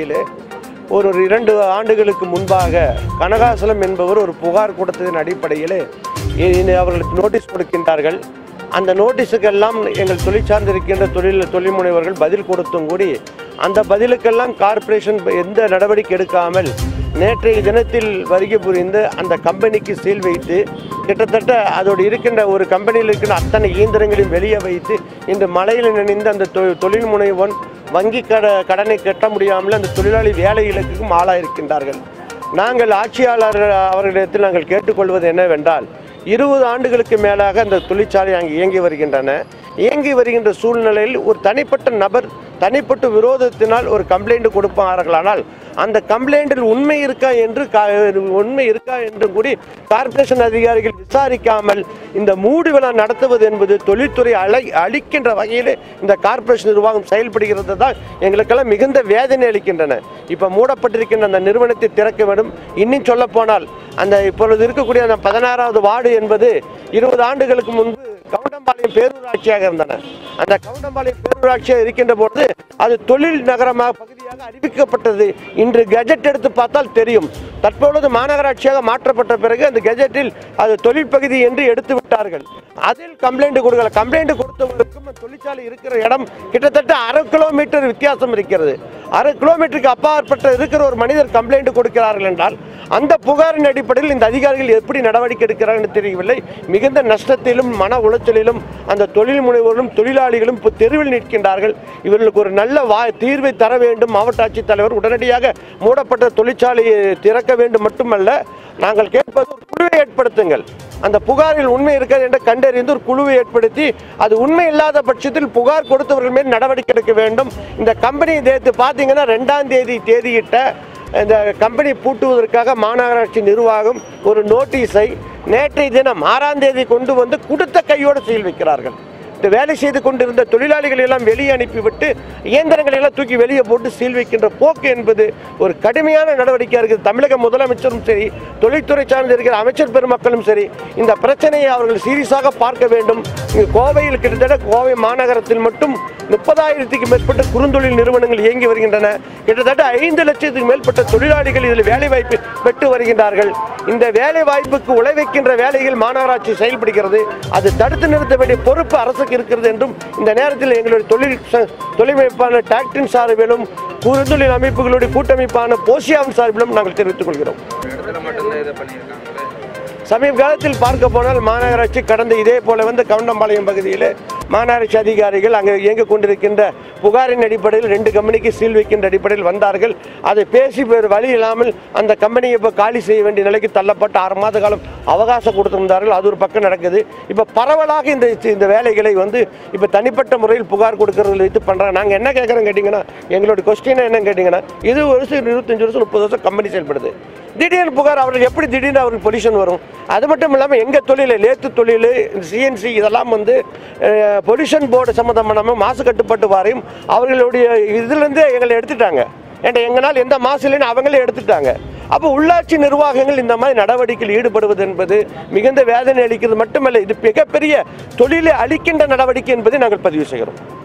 வகையில் ஒரு இரண்டு ஆண்டுகளுக்கு முன்பாக கனகாசலம் என்பவர் ஒரு புகார் கொடுத்ததன் அடிப்படையில் இ- அவர்களுக்கு நோட்டீஸ் கொடுக்கின்றார்கள் அந்த நோட்டீஸுக்கெல்லாம் எங்கள் தொழில் சார்ந்திருக்கின்ற தொழில் தொழில் முனைவர்கள் பதில் கொடுத்தும் கூடி அந்த பதிலுக்கெல்லாம் கார்ப்பரேஷன் எந்த நடவடிக்கை எடுக்காமல் நேற்றைய தினத்தில் வருகை புரிந்து அந்த கம்பெனிக்கு சீல் வைத்து கிட்டத்தட்ட அதோடு இருக்கின்ற ஒரு கம்பெனியில் இருக்கின்ற அத்தனை இயந்திரங்களையும் வெளியே வைத்து இந்த மழையில் நினைந்து அந்த தொ- தொழில் முனைவன் வங்கி கட கடனை கட்ட முடியாமல் அந்த தொழிலாளி வேலை இலக்குக்கும் ஆளாயிருக்கின்றார்கள் நாங்கள் ஆட்சியாளர் அவர்களிடத்தில் நாங்கள் கேட்டுக்கொள்வது என்னவென்றால் இருபது ஆண்டுகளுக்கு மேலாக அந்த தொழிற்சாலை அங்கே இயங்கி வருகின்றன இயங்கி வருகின்ற சூழ்நிலையில் ஒரு தனிப்பட்ட நபர் தனிப்பட்ட விரோதத்தினால் ஒரு கம்ப்ளைண்ட் கொடுப்பார்களானால் அந்த கம்ப்ளைண்டில் உண்மை இருக்கா என்று கா- உண்மை இருக்கா என்று கூடி கார்ப்பரேஷன் அதிகாரிகள் விசாரிக்காமல் இந்த மூடு விழா நடத்துவது என்பது தொழில்துறை அழை அளிக்கின்ற வகையில் இந்த கார்ப்பரேஷன் நிர்வாகம் செயல்படுகிறது தான் எங்களுக்கெல்லாம் மிகுந்த வேதனை அளிக்கின்றன இப்போ மூடப்பட்டிருக்கின்ற அந்த நிறுவனத்தை திறக்க வேண்டும் இன்னும் சொல்ல போனால் அந்த இப்பொழுது இருக்கக்கூடிய அந்த பதினாறாவது வார்டு என்பது இருபது ஆண்டுகளுக்கு முன்பு கவுண்டம்பாளையம் பேரூராட்சியாக இருந்தன அந்த கவுண்டம்பாளையம் பேரூராட்சியாக இருக்கின்ற பொழுது அது தொழில் நகரமாக பகுதியாக அறிவிக்கப்பட்டது இன்று கெஜெட் எடுத்து பார்த்தால் தெரியும் தற்பொழுது மாநகராட்சியாக மாற்றப்பட்ட பிறகு அந்த கெஜெட்டில் அது தொழில் பகுதி என்று எடுத்து விட்டார்கள் அதில் கம்ப்ளைண்ட் கொடுக்கல கம்ப்ளைண்ட் கொடுத்தவங்களுக்கும் அந்த தொழிற்சாலை இருக்கிற இடம் கிட்டத்தட்ட அரை கிலோமீட்டர் வித்தியாசம் இருக்கிறது அரை கிலோமீட்டருக்கு அப்பாற்பட்ட இருக்கிற ஒரு மனிதர் கம்ப்ளைண்ட் கொடுக்கிறார்கள் என்றால் அந்த புகாரின் அடிப்படையில் இந்த அதிகாரிகள் எப்படி நடவடிக்கை எடுக்கிறார்கள் தெரியவில்லை மிகுந்த நஷ்டத்திலும் மன உளைச்சலிலும் அந்த தொழில் முனைவோரும் தொழிலாளிகளும் இப்போ தெருவில் நிற்கின்றார்கள் இவர்களுக்கு ஒரு நல்ல வா தீர்வை தர வேண்டும் மாவட்ட ஆட்சித்தலைவர் உடனடியாக மூடப்பட்ட தொழிற்சாலையை திறக்க வேண்டும் மட்டுமல்ல நாங்கள் கேட்பது ஒரு குழுவை ஏற்படுத்துங்கள் அந்த புகாரில் உண்மை இருக்கிறது என்று கண்டறிந்து ஒரு குழுவை ஏற்படுத்தி அது உண்மை இல்லாத பட்சத்தில் புகார் கொடுத்தவர்கள் மேல் நடவடிக்கை எடுக்க வேண்டும் இந்த கம்பெனி நேற்று பார்த்தீங்கன்னா ரெண்டாம் தேதி தேதியிட்ட இந்த கம்பெனி பூட்டுவதற்காக மாநகராட்சி நிர்வாகம் ஒரு நோட்டீஸை நேற்றைய தினம் ஆறாம் தேதி கொண்டு வந்து கொடுத்த கையோடு சீல் வைக்கிறார்கள் இந்த வேலை செய்து கொண்டிருந்த தொழிலாளிகளை எல்லாம் வெளியே அனுப்பிவிட்டு இயந்திரங்களை எல்லாம் தூக்கி வெளியே போட்டு சீல் வைக்கின்ற போக்கு என்பது ஒரு கடுமையான நடவடிக்கையாக இருக்குது தமிழக முதலமைச்சரும் சரி தொழில்துறை சார்ந்து இருக்கிற அமைச்சர் பெருமக்களும் சரி இந்த பிரச்சனையை அவர்கள் சீரியஸாக பார்க்க வேண்டும் இங்கு கோவையில் கிட்டத்தட்ட கோவை மாநகரத்தில் மட்டும் முப்பதாயிரத்துக்கு மேற்பட்ட குறுந்தொழில் நிறுவனங்கள் இயங்கி வருகின்றன கிட்டத்தட்ட ஐந்து லட்சத்துக்கு மேற்பட்ட தொழிலாளிகள் இதில் வேலை வாய்ப்பு பெற்று வருகின்றார்கள் இந்த வேலை வாய்ப்புக்கு உழைவைக்கின்ற வேலைகள் மாநகராட்சி செயல்படுகிறது அது தடுத்து நிறுத்த வேண்டிய பொறுப்பு அரசுக்கு இருக்கிறது என்றும் இந்த நேரத்தில் எங்களுடைய தொழில் ச- தொழிலமைப்பான டாக்டின் சார்பிலும் குறுந்தொழில் அமைப்புகளுடைய கூட்டமைப்பான போசியாவின் சார்பிலும் நாங்கள் தெரிவித்துக் கொள்கிறோம் இடத்துல மட்டும்தான் இதை பண்ணியிருக்காங்களே சமீப காலத்தில் பார்க்க போனால் மாநகராட்சி கடந்த இதே போல வந்து கவுண்டம்பாளையம் பகுதியில் மாநகராட்சி அதிகாரிகள் அங்கே இயங்கிக் கொண்டிருக்கின்ற புகாரின் அடிப்படையில் ரெண்டு கம்பெனிக்கு சீல் வைக்கின்ற அடிப்படையில் வந்தார்கள் அதை பேசி வேறு வழி இல்லாமல் அந்த கம்பெனியை இப்போ காலி செய்ய வேண்டிய நிலைக்கு தள்ளப்பட்டு ஆறு மாத காலம் அவகாசம் கொடுத்திருந்தார்கள் அது ஒரு பக்கம் நடக்குது இப்போ பரவலாக இந்த இந்த வேலைகளை வந்து இப்போ தனிப்பட்ட முறையில் புகார் கொடுக்கறது வைத்து பண்ணுறாங்க நாங்கள் என்ன கேட்குறோம் கேட்டிங்கன்னா எங்களோட கொஸ்டின் என்ன கேட்டிங்கன்னா இது ஒரு வருஷம் இருபத்தஞ்சு வருஷம் முப்பது வருஷம் கம்பெனி செயல்படுது திடீர்னு புகார் அவருக்கு எப்படி திடீர்னு அவருக்கு பொல்யூஷன் வரும் அது மட்டும் இல்லாமல் எங்கள் தொழில் லேத்து தொழில் சிஎன்சி இதெல்லாம் வந்து பொல்யூஷன் போர்டு சம்மந்தமான மாசு கட்டுப்பாட்டு வாரியம் அவர்களுடைய இதுலேருந்து எங்களை எடுத்துட்டாங்க ஏன்டா எங்களால் எந்த மாசு இல்லைன்னு அவங்களே எடுத்துட்டாங்க அப்போ உள்ளாட்சி நிர்வாகங்கள் இந்த மாதிரி நடவடிக்கையில் ஈடுபடுவது என்பது மிகுந்த வேதனை அளிக்கிறது மட்டுமல்ல இது மிகப்பெரிய தொழிலை அளிக்கின்ற நடவடிக்கை என்பதை நாங்கள் பதிவு செய்கிறோம்